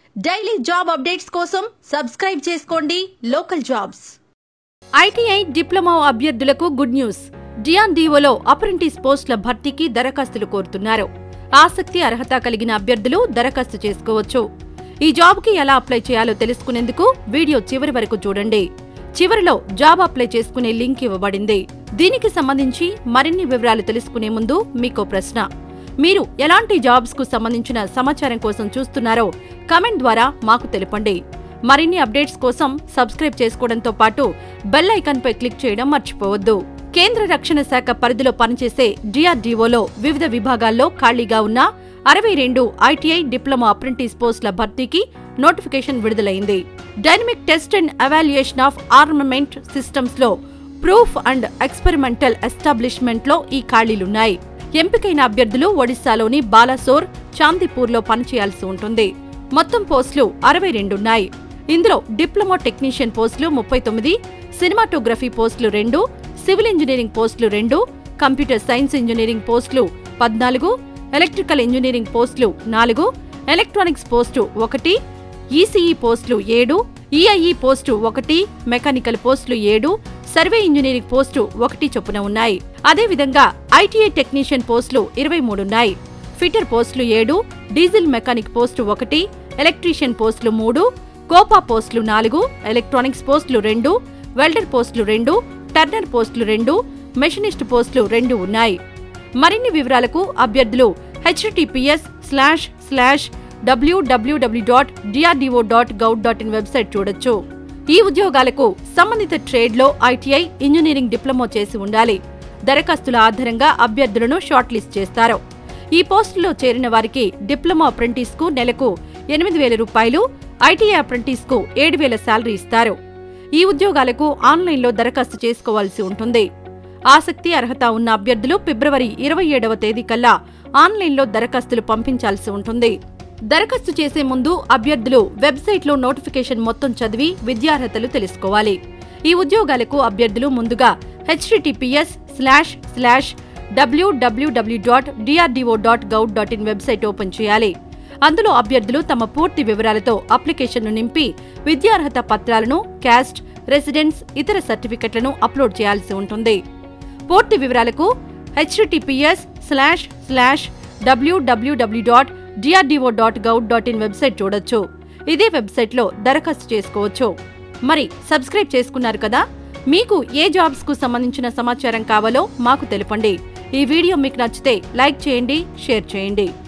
daily job updates కోసం subscribe చేసుకోండి local jobs ITI diploma అభ్యర్థులకు గుడ్ న్యూస్ డిఆర్డీఓలో అప్రెంటిస్ పోస్టుల భర్తీకి దరఖాస్తులు కోరుతున్నారు ఆసక్తి అర్హత కలిగిన అభ్యర్థులు దరఖాస్తు చేసుకోవచ్చు ఈ జాబ్కి ఎలా అప్లై చేయాలో తెలుసుకునేందుకు వీడియో చివరి వరకు చూడండి చివరిలో జాబ్ అప్లై చేసుకునే లింక్ ఇవ్వబడింది దీనికి సంబంధించి మరిన్ని వివరాలు తెలుసుకునే ముందు మీకో ప్రశ్న మీరు ఎలాంటి జాబ్స్ కు సంబంధించిన సమాచారం కోసం చూస్తున్నారో కమెంట్ ద్వారా మాకు తెలపండి మరిన్ని అప్డేట్స్ కోసం సబ్స్క్రైబ్ చేసుకోవడంతో పాటు బెల్ ఐకాన్ పై క్లిక్ చేయడం మర్చిపోవద్దు కేంద్ర రక్షణ శాఖ పరిధిలో పనిచేసే డిఆర్డీఓలో వివిధ విభాగాల్లో ఖాళీగా ఉన్న అరవై రెండు ఐటీఐ డిప్లొమా అప్రెంటిస్ పోస్టుల భర్తీకి నోటిఫికేషన్ విడుదలైంది dynamic test and evaluation of armament systems లో ప్రూఫ్ అండ్ ఎక్స్పెరిమెంటల్ ఎస్టాబ్లిష్మెంట్ లో ఈ ఖాళీలున్నాయి ఎంపికైన అభ్యర్థులు ఒడిశాలోని బాలాసోర్ చాందీపూర్లో పనిచేయాల్సి ఉంటుంది మొత్తం పోస్టులు అరవై రెండున్నాయి ఇందులో డిప్లొమా టెక్నీషియన్ పోస్టులు ముప్పై తొమ్మిది సినిమాటోగ్రఫీ పోస్టులు రెండు సివిల్ ఇంజనీరింగ్ పోస్టులు రెండు కంప్యూటర్ సైన్స్ ఇంజనీరింగ్ పోస్టులు పద్నాలుగు ఎలక్ట్రికల్ ఇంజనీరింగ్ పోస్టులు నాలుగు ఎలక్ట్రానిక్స్ పోస్టు ఒకటి ఈసీఈ పోస్టులు ఏడు ఈఐఈ పోస్టు ఒకటి మెకానికల్ పోస్టులు ఏడు సర్వే ఇంజనీరింగ్ పోస్టు ఒకటి చొప్పున ఉన్నాయి అదేవిధంగా ఐటీఐ టెక్నీషియన్ పోస్టులు ఇరవై మూడున్నాయి ఫిటర్ పోస్టులు ఏడు డీజిల్ మెకానిక్ పోస్టు ఒకటి ఎలక్ట్రీషియన్ పోస్టులు మూడు కోపా పోస్టులు నాలుగు ఎలక్ట్రానిక్స్ పోస్టులు రెండు వెల్డర్ పోస్టులు రెండు టర్నర్ పోస్టులు రెండు మెషినిస్ట్ పోస్టులు రెండు ఉన్నాయి మరిన్ని వివరాలకు అభ్యర్థులు HTTPS slash slash WWW dot DRDO dot gov dot in website చూడొచ్చు ఈ ఉద్యోగాలకు సంబంధిత ట్రేడ్లో ఐటీఐ ఇంజనీరింగ్ డిప్లొమా చేసి ఉండాలి దరఖాస్తుల ఆధారంగా అభ్యర్థులను షార్ట్ లిస్ట్ చేస్తారు ఈ పోస్టులో చేరిన వారికి డిప్లొమా అప్రెంటిస్ కు నెలకు ఎనిమిది వేల రూపాయలు ఐటీఐ అప్రెంటిస్ కు ఏడు వేల శాలరీ ఇస్తారు ఈ ఉద్యోగాలకు ఆన్లైన్లో దరఖాస్తు చేసుకోవాల్సి ఉంటుంది ఆసక్తి అర్హత ఉన్న అభ్యర్థులు ఫిబ్రవరి ఇరవై ఏడవ తేదీ కల్లా ఆన్లైన్లో దరఖాస్తులు పంపించాల్సి ఉంటుంది దరఖాస్తు చేసే ముందు అభ్యర్థులు వెబ్సైట్లో నోటిఫికేషన్ మొత్తం చదివి విద్యార్హతలు తెలుసుకోవాలి ఈ ఉద్యోగాలకు అభ్యర్థులు ముందుగా HTTPS slash slash WWW dot DRDO dot gov dot in website open చేయాలి అందులో అభ్యర్థులు తమ పూర్తి వివరాలతో అప్లికేషన్ను నింపి విద్యార్హత పత్రాలను క్యాస్ట్ రెసిడెన్స్ ఇతర సర్టిఫికెట్లను అప్లోడ్ చేయాల్సి ఉంటుంది పూర్తి వివరాలకు HTTPS slash slash WWW dot DRDO dot gov dot in website చూడొచ్చు ఇదే వెబ్సైట్లో దరఖాస్తు చేసుకోవచ్చు మరి సబ్స్క్రైబ్ చేసుకున్నారు కదా మీకు ఏ జాబ్స్ కు సంబంధించిన సమాచారం కావాలో మాకు తెలపండి ఈ వీడియో మీకు నచ్చితే లైక్ చేయండి షేర్ చేయండి